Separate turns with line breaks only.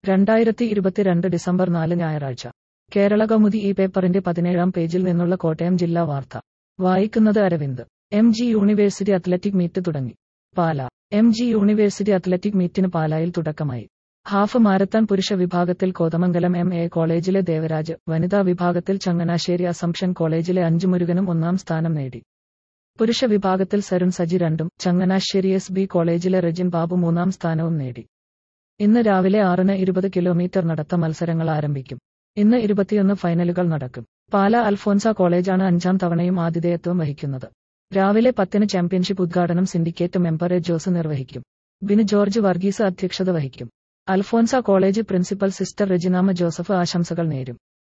രണ്ടായിരത്തി ഇരുപത്തിരണ്ട് ഡിസംബർ നാല് ഞായറാഴ്ച കേരള കൗമുദി ഈ പേപ്പറിന്റെ പതിനേഴാം പേജിൽ നിന്നുള്ള കോട്ടയം ജില്ലാ വാർത്ത വായിക്കുന്നത് Aravind M G university athletic meet തുടങ്ങി Pala M G university athletic മീറ്റിന് പാലായിൽ തുടക്കമായി ഹാഫ് മാരത്തൺ പുരുഷ വിഭാഗത്തിൽ കോതമംഗലം എം എ കോളേജിലെ ദേവരാജ് വനിതാ വിഭാഗത്തിൽ ചങ്ങനാശ്ശേരി അസംഷൻ കോളേജിലെ അഞ്ചുമുരുകനും ഒന്നാം സ്ഥാനം നേടി പുരുഷ വിഭാഗത്തിൽ സരുൺ സജി രണ്ടും ചങ്ങനാശ്ശേരി എസ് ബി കോളേജിലെ റെജിൻ ബാബു മൂന്നാം സ്ഥാനവും നേടി ഇന്ന് രാവിലെ ആറിന് ഇരുപത് കിലോമീറ്റർ നടത്ത മത്സരങ്ങൾ ആരംഭിക്കും ഇന്ന് ഇരുപത്തിയൊന്ന് ഫൈനലുകൾ നടക്കും പാല അൽഫോൻസ കോളേജാണ് അഞ്ചാം തവണയും ആതിഥേയത്വം വഹിക്കുന്നത് രാവിലെ പത്തിന് ചാമ്പ്യൻഷിപ്പ് ഉദ്ഘാടനം സിൻഡിക്കേറ്റ് മെമ്പർ എ ജോസ് നിർവഹിക്കും ബിനു ജോർജ് വർഗീസ് അധ്യക്ഷത വഹിക്കും Alphonsa college principal sister Reginamma Joseph ആശംസകൾ നേരും